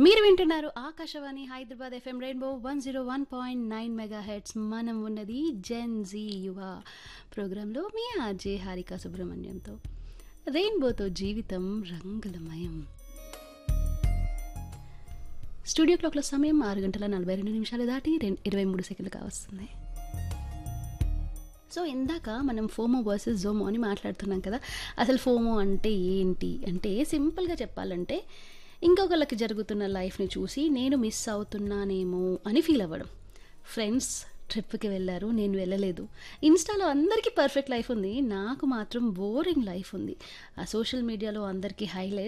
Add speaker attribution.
Speaker 1: మీరు వింటున్నారు Akashvani Hyderabad FM rainbow one zero one point nine mega heads మనం ఉన్నది జెన్ జీ యువ ప్రోగ్రాంలో మీ ఆర్జే హారిక సుబ్రహ్మణ్యంతో రెయిన్బోతో జీవితం రంగులమయం స్టూడియో క్లాక్లో సమయం ఆరు గంటల నలభై రెండు నిమిషాలు దాటి రెండు ఇరవై మూడు సెకండ్లు కావస్తుంది సో ఇందాక మనం ఫోమో వర్సెస్ జోమో అని మాట్లాడుతున్నాం కదా అసలు ఫోమో అంటే ఏంటి అంటే సింపుల్గా చెప్పాలంటే ఇంకొకళ్ళకి జరుగుతున్న లైఫ్ని చూసి నేను మిస్ అవుతున్నానేమో అని ఫీల్ అవ్వడం ఫ్రెండ్స్ ట్రిప్కి వెళ్ళారు నేను వెళ్ళలేదు ఇన్స్టాలో అందరికీ పర్ఫెక్ట్ లైఫ్ ఉంది నాకు మాత్రం బోరింగ్ లైఫ్ ఉంది ఆ సోషల్ మీడియాలో అందరికీ హైలైట్